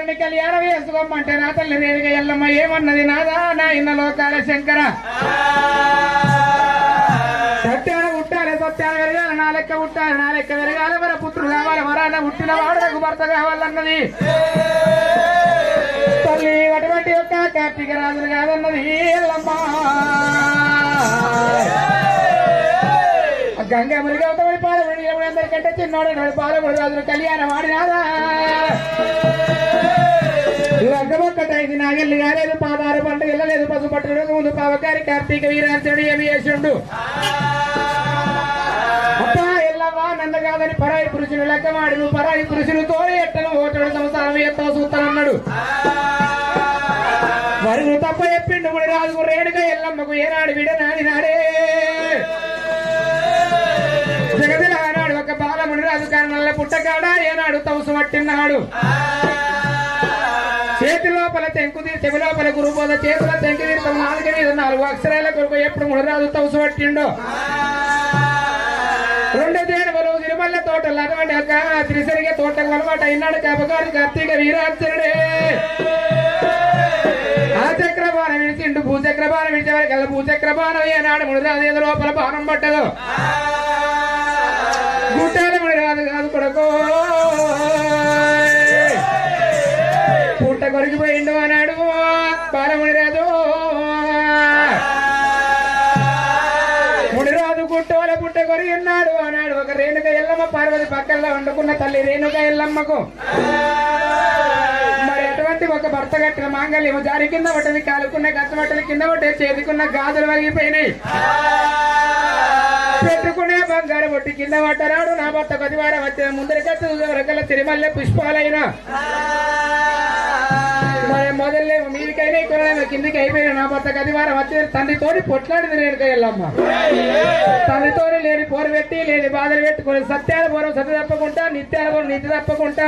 శంకరుని కళ్యాణం వేసుకోమంటే నా తల్లి రేవిగా ఎల్లమ్మ ఏమన్నది నాదా నా ఇన్న లోకాల శంకర సత్యాన పుట్టాలి సత్యాన పెరగాలి నా లెక్క పుట్టాలి నా లెక్క పెరగాలి మన పుత్రుడు కావాలి వరాన పుట్టిన వాడులకు భర్త కావాలన్నది తల్లి అటువంటి యొక్క కార్తీక రాజులు కాదన్నది ఎల్లమ్మ గంగా మురిగవుతమని పాలముడి అందరికంటే చిన్నోడు పాలముడి రాజులు కళ్యాణం ఆడినాదా లగ్గమొక్కటైంది నాగల్లి కాలేదు పాదార పంట వెళ్ళలేదు పసు పట్టడం ముందు పావకారి కార్తీక వీరాంశుడు ఏమి చేసిండు అబ్బా ఎల్లవ్వా నన్ను కాదని పరాయి పురుషులు లెక్కమాడి నువ్వు పరాయి పురుషులు తోడి ఎట్టను ఓటడు సంసారం ఎత్తా సూతానన్నాడు మరి నువ్వు తప్ప చెప్పిండు ముడి రాజుకు రేణుగా ఎల్లమ్మకు ఏనాడు విడనాడి నాడే జగదిల ఆనాడు ఒక బాలముని రాజు కారణాల పుట్టకాడ ఏనాడు తవసు పట్టినాడు చేతి లోపల తెంకు తీ- చెవి లోపల గురుబోధ చేతుల తెంకి తీర్థం నాలుగు మీద నాలుగు అక్షరాల కొరకు ఎప్పుడు మునరాజు తవసు పట్టిండో రెండు దేనవలు తిరుమల్ల తోటలు అటువంటి ఒక త్రిసరిగా తోటకు అలవాటు అయినాడు కాపగారి కార్తీక వీరాచరుడే ఆ చక్రబాణం విడిచిండు భూచక్రబాణం విడిచే వరకు భూచక్రబాణం ఏనాడు మునరాజు ఏదో లోపల బాణం పట్టదు గుట్టాల మునరాజు కాదు కొడుకో పుట్ట కొరికిపోయిండు అన్నాడు బాలముని రాజు మునిరాజు గుట్టోల పుట్ట కొరిగి ఉన్నాడు అన్నాడు ఒక రేణుక ఎల్లమ్మ పార్వతి పక్కల్లో వండుకున్న తల్లి రేణుక ఎల్లమ్మకు మరి అటువంటి ఒక భర్త కట్టిన మాంగళ్యం జారి కింద పట్టది కాలుకున్న గచ్చబట్టలు కింద పట్టే చేతికున్న గాజులు వలిగిపోయినాయి పెట్టుకునే బంగారు బొట్టి కింద పట్టరాడు నా భర్త పదివారం వచ్చే ముందరికత్తు రకల తిరుమల్ల పుష్పాలైనా మరి మొదలే మీదికైనా ఇక్కడ కిందికి అయిపోయిన నా భర్త గదివారం వచ్చే తండ్రితోని పొట్లాడింది రేణుక ఎల్లమ్మ తండ్రితోని లేని పోరు పెట్టి లేని బాధలు పెట్టుకుని సత్యాల పూర్వం సత్య తప్పకుండా నిత్యాల పూర్వం నిత్య తప్పకుండా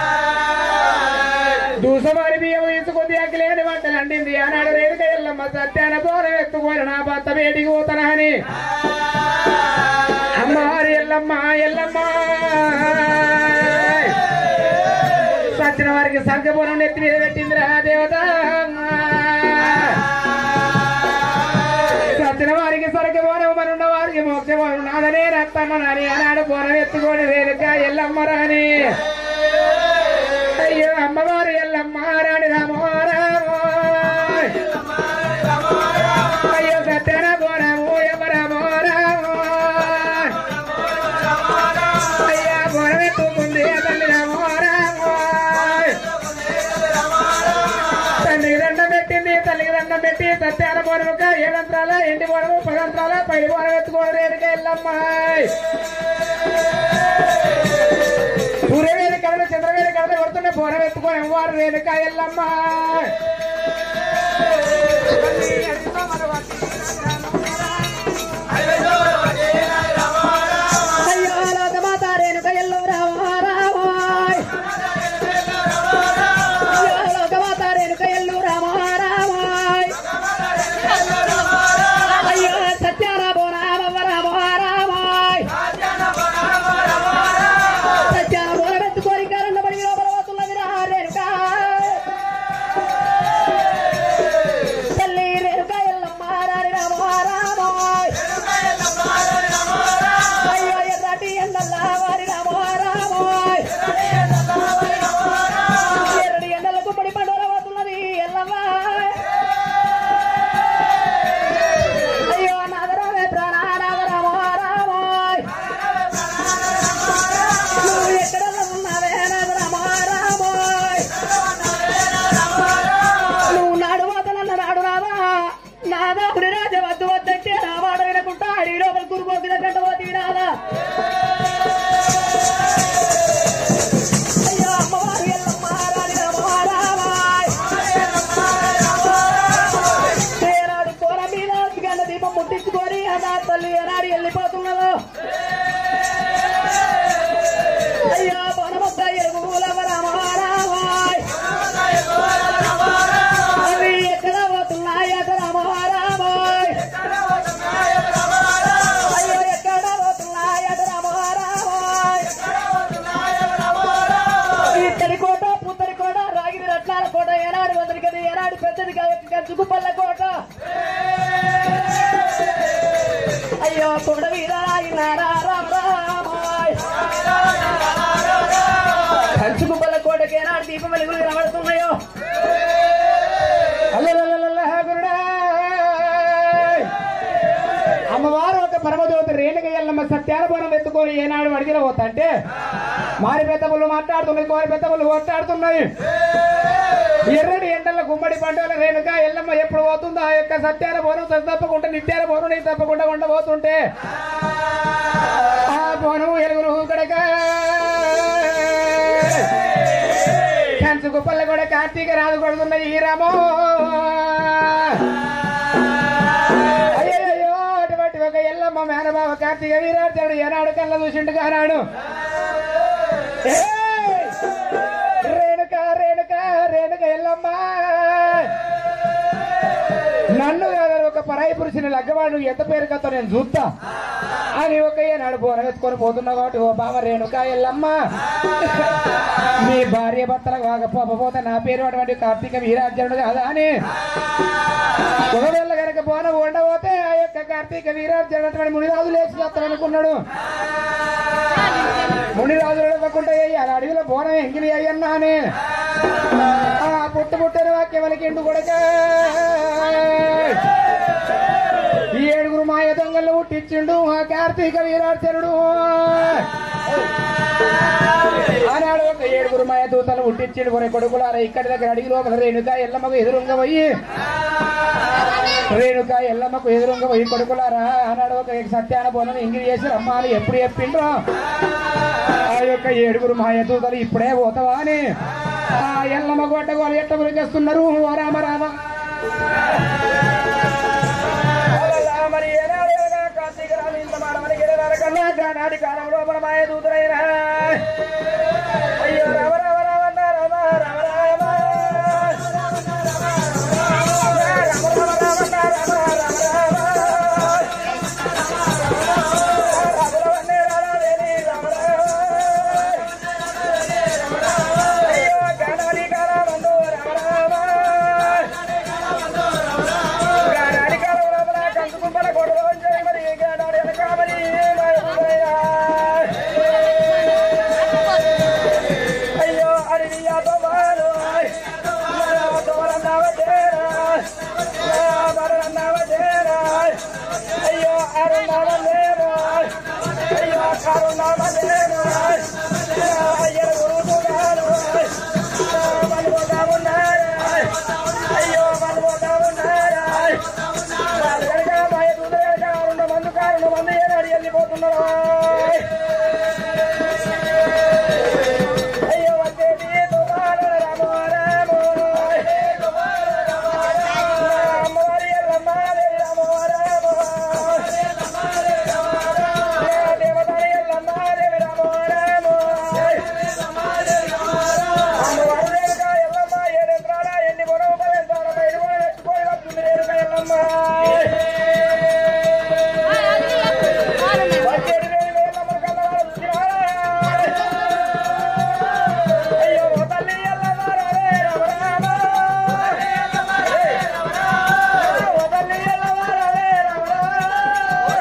దూసవారి బియ్యం తీసుకుంది అక్కలేని వంటలు అండింది ఆనాడు రేణుక ఎల్లమ్మ సత్యాన పూర్వం ఎత్తుకొని నా భర్త వేటికి పోతానా అని అమ్మారి ఎల్లమ్మ ఎల్లమ్మ సచిన వారికి సర్గపురం నెత్తి మీద పెట్టిందిరా దేవత సచిన వారికి స్వర్గభవనం మనున్న వారికి మోక్షభవనం నాదనే రత్తమ్మ నాని ఆనాడు బోనం ఎత్తుకొని రేణుక ఎల్లమ్మ రాని అయ్యో అమ్మవారు ఎల్లమ్మ రాణి రామో అయ్యో సత్యన బోనము ఎమరమో రామో అయ్యా బోనమెత్తుకుంది తల్లి రామో రామో తండ్రికి దండం పెట్టింది తల్లికి దండం పెట్టి సత్యాన బోనముక ఏడంత్రాల ఎండి బోనము పదంత్రాల పైడి బోనం ఎత్తుకోవడం రేణుక ఎల్లమ్మాయ్ సూర్యవేది కథలు చంద్రవేది కథలు కొడుతున్న బోనం ఎత్తుకొని అమ్మవారు రేణుక ఎల్లమ్మాయ్ అయ్యో లోకమాత రేణుక ఎల్లు రామ రామాయ్ అయ్యో లోకమాత రేణుక ఎల్లు రామ రామాయ్ అయ్యో సత్యారామో రామ రామ రామాయ్ సత్యారామో ఎత్తుకోరి కారణ బడి లోపల పోతున్నది రా రేణుక తల్లి రేణుక ఎల్లమ్మ ఏనాడు పెద్దది కంచుకు పల్ల కోట అయ్యో కొండ మీద ఆగినారా రామ రామాయ్. కంచుకు పల్ల కోటకి ఏనాడు దీపం వెలుగులు కనబడుతున్నాయో అల్లలల్లలల్ల గురుడా. అమ్మవారు ఒక పరమజ్యోతి రేణుక ఎల్లమ్మ సత్యానుభవం ఎత్తుకొని ఏనాడు అడిగిన పోతా అంటే మారి పెద్ద పుల్లు మాట్లాడుతున్నాయి కోరి పెద్ద పుల్లు కొట్లాడుతున్నాయి ఎర్రటి ఎండల గుమ్మడి పండుగల రేణుక ఎల్లమ్మ ఎప్పుడు పోతుందో ఆ యొక్క సత్యాన బోనం తప్పకుండా నిత్యాన బోనం నీకు తప్పకుండా ఉండబోతుంటే ఆ బోనం ఎలుగురు కడక కంచు గుప్పలు కూడా కార్తీక రాదు కొడుతున్నది ఈ రామో అయ్యయ్యో అటువంటి ఒక ఎల్లమ్మ మేనబావ కార్తీక వీరార్జునుడు ఏనాడు కళ్ళ చూసిండు కానాడు ఏయ్! రేణుక రేణుక రేణుక ఎల్లమ్మ నన్ను కాదు ఒక పరాయి పురుషుని లగ్గవాడు ఎంత పేరు కథ నేను చూస్తా అని ఒక ఏనాడు బోనం ఎత్తుకొని పోతున్నా కాబట్టి ఓ బావ రేణుక ఎల్లమ్మ మీ భార్య భర్తల కాకపోతే నా పేరు అటువంటి కార్తీక వీరార్జునుడు కాదా అని ఒకవేళ కనుక బోనం ఉండబోతే ఆ యొక్క కార్తీక వీరార్జునుడు అటువంటి మునిరాజు లేచి చేస్తాడనుకున్నాడు మునిరాజులు ఇవ్వకుండా అలా అడవిలో బోనం ఎంగిలి అయ్యన్నా అని ఆ పుట్టు పుట్టిన వాక్యం వలకిండు కొడక ఈ ఏడుగురు మాయ దొంగలు పుట్టించిండు ఆ కార్తీక వీరార్చనుడు ఆనాడు ఒక ఏడుగురు మాయ దూతలు పుట్టించిండు కొన్ని కొడుకులారా ఇక్కడి దగ్గర అడిగి లోపల రేణుక ఎల్లమ్మకు ఎదురుంగ పోయి రేణుక ఎల్లమ్మకు ఎదురుంగ పోయి కొడుకులారా ఆనాడు ఒక సత్యాన బోనం ఇంగిలి చేసి రమ్మాలి ఎప్పుడు చెప్పిండ్రో ఆ యొక్క ఏడుగురు మాయ దూతలు ఇప్పుడే పోతావా అని ఆ ఎల్లమ్మ గొడ్డ గోలు ఎట్ట గురికేస్తున్నారు ఓ రామ రామ మరి ఏనాడు ఎలాగా కార్తీక రామ ఇంత మానవని గిరినాడు కన్నా గానాడి కాలం లోపల మాయ దూతలైనా అయ్యో రామ రామ రామ అన్న రామ రామ రామ అయ్యో అడిగి యాదవాలు అయ్యో అరుణామలేరు అయ్యో కరుణామలేరు అయ్యో గురుగారు మనుగా ఉన్నారు అయ్యో మనుగా ఉన్నారు వాళ్ళు కనుక భయ రెండు మందు కారు మంది ఏనాడు వెళ్ళిపోతున్నారు అయ్యో వచ్చేది తుమారు రామో రామో అమ్మవారి ఎల్లమ్మాదేవి రామో రామో దేవతారి ఎల్లమ్మాదేవి రామో రామో అమ్మవారి రేణుక ఎల్లమ్మ ఏడెకరాల ఎన్ని పొడవు పదెంతాల బయట కూడా నెట్టుకొని వస్తుంది రేణుక ఎల్లమ్మ వచ్చేది రేణుక ఎల్లమ్మ కళ్ళ అయ్యో ఓ తల్లి ఎల్లమ్మ రావే రామ రామ ఓ తల్లి ఎల్లమ్మ రావే రామ రామ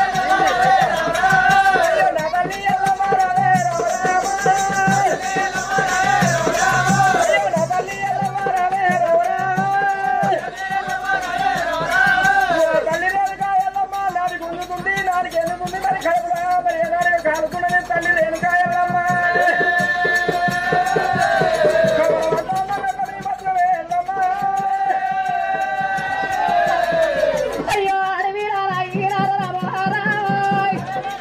అయ్యో నా తల్లి ఎల్లమ్మ రావే రామ రామ అయ్యో నా తల్లి ఎల్లమ్మ రావే రామ రామ తల్లి రేణుక ఎల్లమ్మ నాది గుంజుకుంది నాలుగు ఎన్నుకుంది మరి కడుపులా మరి ఎలాగ కాలుకున్నది తల్లి రేణుక ఎల్లమ్మ అయ్యో అడవిరారా ఈరారా రామారాయ్.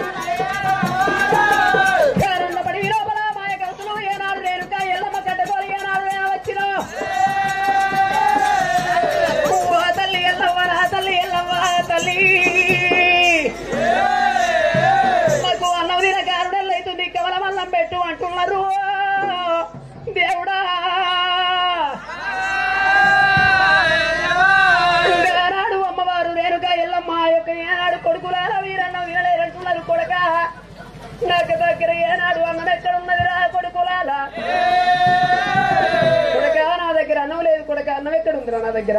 కారుండబడి లోపల మాయ కలుసులు ఏనాడు రేణుక ఎల్లమ్మ గడ్డగోలు ఏనాడు నేను వచ్చిన ఓ తల్లి ఎల్లవ్వ నా తల్లి ఎల్లవ్వ తల్లి మాకు అన్నం తిన కారుడల్ అవుతుంది కవలం అల్లం పెట్టు అంటున్నారు దేవుడా ఆనాడు అమ్మవారు రేణుక ఎల్లమ్మ యొక్క ఏనాడు కొడుకులారా వీరన్న వినలేరంటున్నారు కొడక నాకు దగ్గర ఏనాడు అన్నం ఎక్కడ ఉన్నది రా కొడుకులాల కొడక నా దగ్గర అన్నం లేదు లేదు కొడక అన్నం ఎక్కడ ఉందిరా నా దగ్గర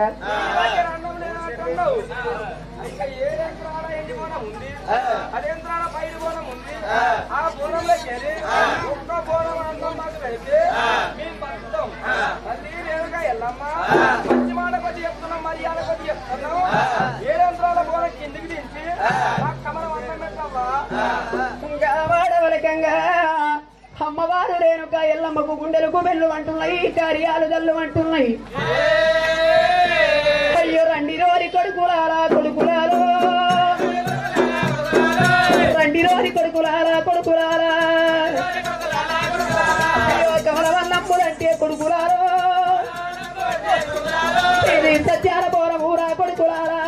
ఇంకా ఏ యంత్రాల ఎండి బోనం ఉంది అదేంద్రాల పైరు బోనం ఉంది ఆ బోనంలో చేరి ఒక్క బోనం అన్నం మాకు పెడితే మేము బతుకుతాం తల్లి రేణుగా ఎల్లమ్మ మంచి మాట కొద్ది చెప్తున్నాం మర్యాద కొద్ది చెప్తున్నాం ఏ యంత్రాల బోనం కిందికి దించి ఆ కమలం అన్నం పెట్టావా ఇంకా వాడవలకంగా అమ్మవారు రేణుక ఎల్లమ్మకు గుండెలకు బెల్లు అంటున్నాయి కార్యాలు జల్లు అంటున్నాయి అయ్యో రండి రోరి కొడుకులారా కొడుకులారో రండి రోరి కొడుకులారా కొడుకులారా అయ్యో కమలవన్నమ్ములంటే కొడుకులారో ఇది సత్యాల బోరమూరా కొడుకులారా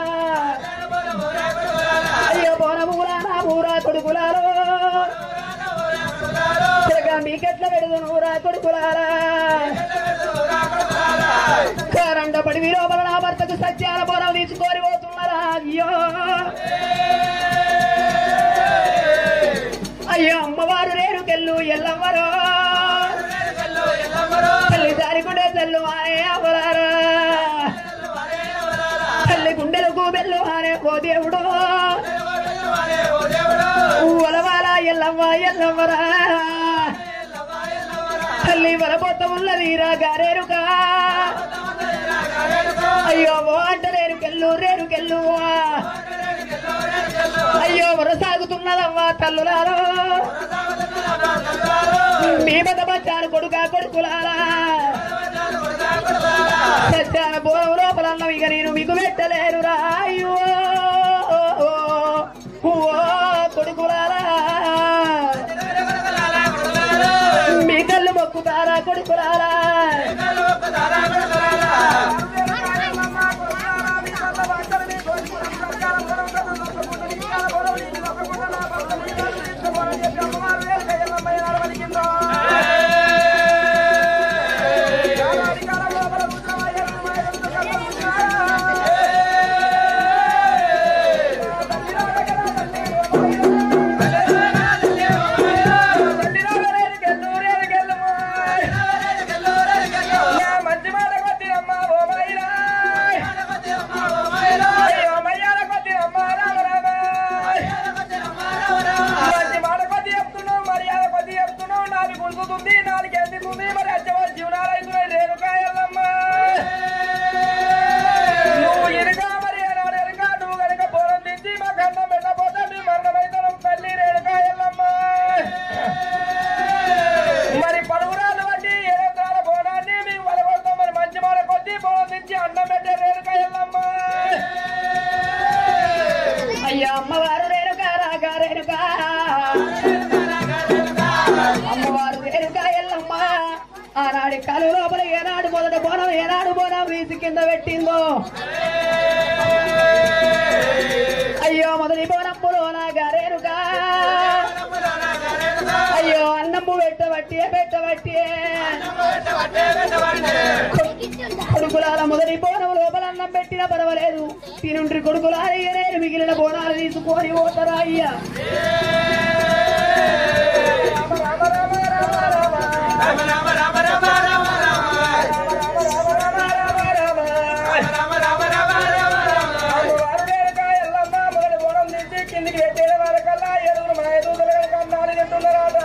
అయ్యో బోరమూరా నా ఊరా కొడుకులారో తిరగా మీకెట్ల పెడుదునురా కొడుకులారా కరండ పడి విలోపల నా భర్తకు సత్యాల బోరం తీసుకొని పోతున్నారా అయ్యో అయ్యో అమ్మవారు రేరుకెళ్ళు ఎల్లమ్మరో తల్లి దారి గుండె తెల్లు ఆనే అవరారా తల్లి గుండెలకు బెల్లు ఆనే ఓ దేవుడు వలవాల ఎల్లవ్వ ఎల్లవ్వరా తల్లి వలపోత ఉన్నదిరా గారేరుగా అయ్యో ఓ అంట రేరుకెళ్ళు రేరుకెళ్ళు అయ్యో వరసాగుతున్నదవ్వా తల్లులారో మీ బత బచ్చాను కొడుకా కొడుకులారా సత్యాన బోరం లోపల అన్నం ఇక నేను మీకు పెట్టలేనురా అయ్యో ఓ కొడుకులారా మీ కళ్ళు మొక్కుతారా కొడుకులారా మంచి మాట కొద్ది అమ్మ ఓ మైరా అయ్యో మయ్యాల కొద్ది అమ్మ రామ రామ మంచి మాట కొద్ది చెప్తున్నావు మర్యాద కొద్ది చెప్తున్నావు నాలుగు గుంజుతుంది నాలుగు ఎందుకుంది మరి అచ్చవాళ్ళ జీవనాలు అవుతున్నాయి రేణుకాయలమ్మ నువ్వు ఎనక మరి ఏనాడు ఎనక నువ్వు కనుక పొలం దించి మా కన్నం పెట్టకపోతే మీ మరణమైతనం తల్లి రేణుకాయలమ్మ మరి పడుగురాలు బట్టి ఏడాల బోనాన్ని మీకు వలగొడతాం మరి మంచి మాట కొద్ది బోనం దించి అన్నం పెట్టే రేణుకాయలమ్మ అయ్యా అమ్మవారు రేణుకా రాగా రేణుకా అమ్మవారు రేణుకా ఎల్లమ్మ ఆనాడి కాలు లోపల ఏనాడు మొదట బోనం ఏనాడు బోనం వీసి కింద పెట్టిందో అయ్యో మొదటి బోనప్పులో నా గారేనుగా అయ్యో అన్నము పెట్టబట్టి పెట్టబట్టి కొడుకులాల మొదటి బోనం లోపల అన్నం పెట్టినా పర్వాలేదు తినుండ్రి కొడుకులాల ఏరేరు మిగిలిన బోనాలు తీసుకొని పోతారా అయ్యా అమ్మవారు రేణుకాయలమ్మ మొదటి బోనం దించి కిందికి పెట్టేయడం వరకల్లా ఏడుగురు మా ఎదుగుదల కనుక అన్నాడు తింటున్నారట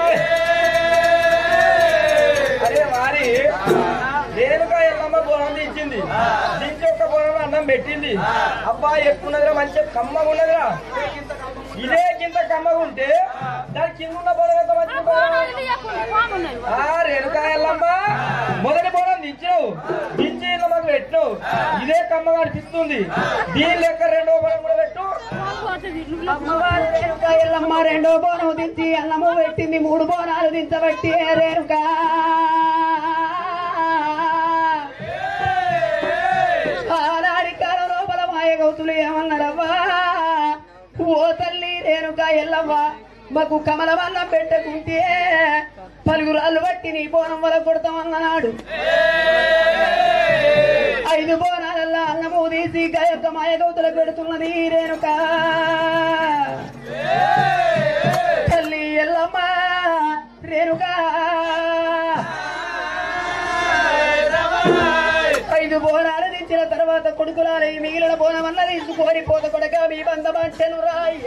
అరే వారి రేణుకా ఎల్లమ్మ బోనం దించింది దించి ఒక్క బోనం అన్నం పెట్టింది అబ్బా ఎక్కున్నదిరా మంచి కమ్మగా ఉన్నదిరా ఇదే గింత కమ్మగా ఉంటే దాని కింద ఉన్న బోనం ఎంత మంచి ఆ రేణుకా ఎల్లమ్మ మొదటి బోనం దించినావు దించి ఇలా మాకు పెట్టినావు ఇదే కమ్మగా అనిపిస్తుంది దీని లెక్క రెండో బోనం కూడా పెట్టు అమ్మవారు రేణుకా ఎల్లమ్మ రెండో బోనం దించి అన్నము పెట్టింది మూడు బోనాలు దించబట్టి రేణుకా ఆనాడి కాలం లోపల మాయగౌతులు ఏమన్నారవ్వా ఓ తల్లి రేణుకా ఎల్లవ్వ మాకు కమల వల్ల పెట్టకుంటే పలుగురాళ్ళు బట్టి నీ బోనం వల్ల కొడతామన్నాడు ఐదు బోనాలల్లా అన్నము తీసి గాయొక్క మాయగౌతుల పెడుతున్నది రేణుక తల్లి ఎల్లమ్మ రేణుక ఐదు బోనాలు దించిన తర్వాత కొడుకులాలి మిగిలిన బోనం అన్న తీసుకొని పోత కొడక మీ బంధమంటెను రాయ్య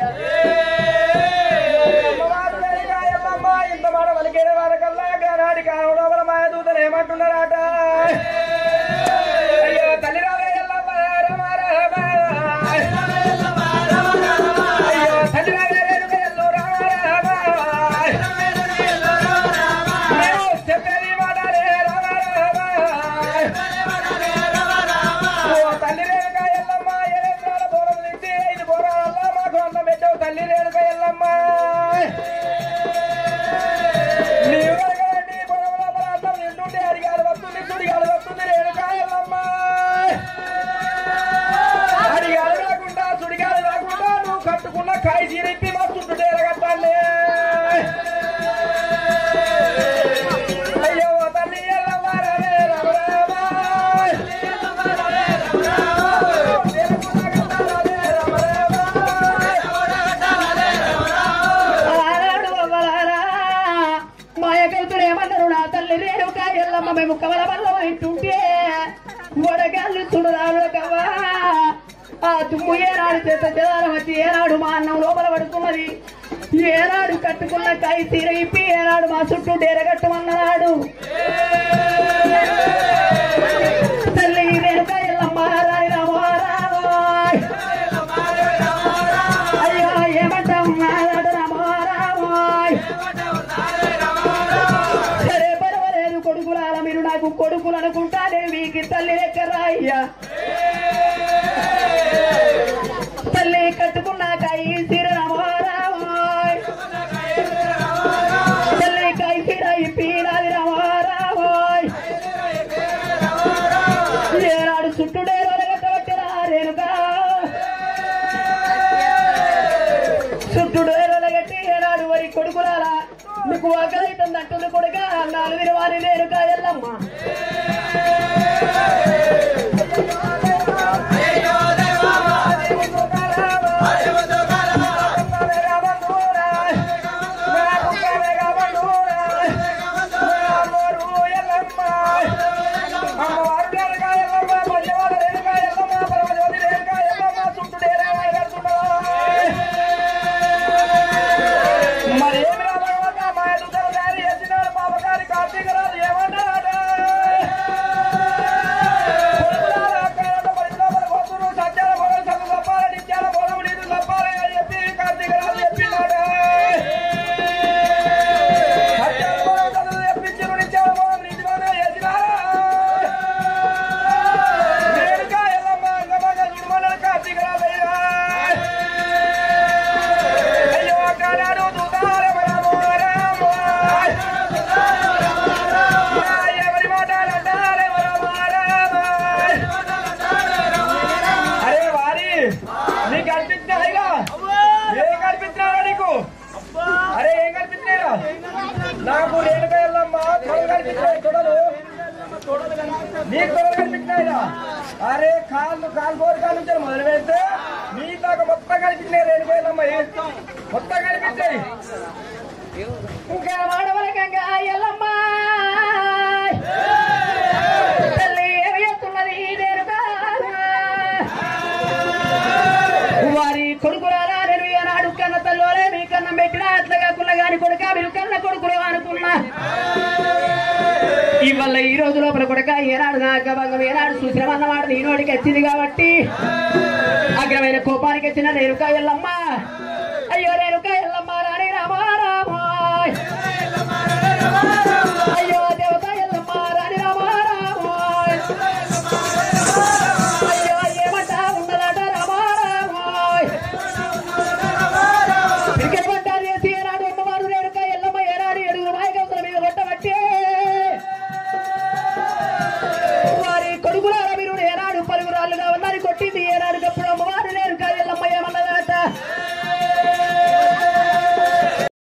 అమ్మవారు లేనిగా ఎల్లమ్మ ఇంత మాట పలికేడు వారకల్లా గానాడి కావడం మాయ దూతలు ఏమంటున్నారట అయ్యో తల్లి రావే ఎల్లమ్మ రమ రమ అయ్యో తల్లి రావే రేణుక ఎల్లు రమ రమ నేను చెప్పేది మాటలే రమ రమ ఓ తల్లి రేణుక ఎల్లమ్మ ఎరేంద్రాల బోరం నుంచి ఐదు బోరాలల్లా మాకు అన్నం పెట్టావు తల్లి రేణుక ఎల్లమ్మ నీవు కనుక నీ బోరం లోపల అన్నం నిండుంటే అడిగాడు వస్తుంది సుడిగాడు వస్తుంది రేణుక ఎల్లమ్మ అడిగాడు రాకుండా సుడిగాడు రాకుండా నువ్వు కట్టుకున్న కాయ చీరిప్పి మా చుట్టూ ఎరగట్టాలే అయ్యో తల్లి ఎల్లమ్మ రమే రమ రమ ఆనాడు అవ్వలారా మాయకలుతురు ఏమన్నారు నా తల్లి రేణుక ఎల్లమ్మ మేము కవల వల్ల ఇంటుంటే వడగాళ్ళు చుడరాడు కవా ఆ తుమ్ము ఏనాడు చేత చెదారం వచ్చి ఏనాడు మా అన్నం లోపల పడుతున్నది ఏనాడు కట్టుకున్న కాయి తీర ఇప్పి ఏనాడు మా చుట్టూ డేరగట్టమన్నాడు తల్లి రేణుక ఎల్లమ్మ రాని రామోరామోయ్. అయ్యో ఏమంటావు నాడు రామోరామోయ్. సరే పర్వాలేదు కొడుకులాల మీరు నాకు కొడుకులు అనుకుంటా నేను మీకు తల్లి లెక్క రాయ్యా తల్లి కట్టుకున్నాక ఈ సిర రామోరామోయ్. తల్లి కాయి సిర ఇప్పి నాది రామోరామోయ్. ఏనాడు చుట్టూడే రొలగట్టబట్టిన రేణుగా చుట్టూడు రొలగట్టి ఏనాడు వరి కొడుకులారా నీకు ఆకలైతుంది అంటుంది కొడుక నాలుగు విరవారి రేణుగా ఎల్లమ్మ మరి ఏమి రాబోయే మా ఎదుగుదల దారి ఎత్తినాడు పాపగారి కార్తీక రాజు ఏమన్నాడు అయ్యో కానాడు దూతారే రామో రామో ఎవరి మాటలు అంటారే రామో రామో అరే వారి నీకు కనిపించినాయిగా ఏం కనిపించినారా నీకు అరే ఏం కనిపించినాయిరా నాకు రేణుక ఎల్లమ్మ తొడలు కనిపించాయి తొడలు నీకు తొడలు కనిపించినాయిరా అరే కాళ్ళు కాలు బోరు కాలు నుంచి మొదలు పెడితే నీ దాకా మొత్తం కనిపించినాయి రేణుక ఎల్లమ్మ మొత్తం కనిపించాయి ఇంకా వాడవలకంగా ఎల్లమ్మ తల్లి ఏమి ఎత్తున్నది ఈ రేణుగా వారి కొడుకురారా నేను ఏనాడు కన్న తల్లోలే మీ కన్నం పెట్టినా అట్లా కాకుండా గాని కొడుక మీరు కన్న కొడుకులు అనుకున్నా ఇవల్ల ఈ రోజు లోపల కొడక ఏనాడు నా అగ్గభంగం ఏనాడు చూసినమన్నమాట నీ నోటికి వచ్చింది కాబట్టి అగ్రమైన కోపానికి వచ్చిన రేణుక ఎల్లమ్మ అయ్యో రేణుక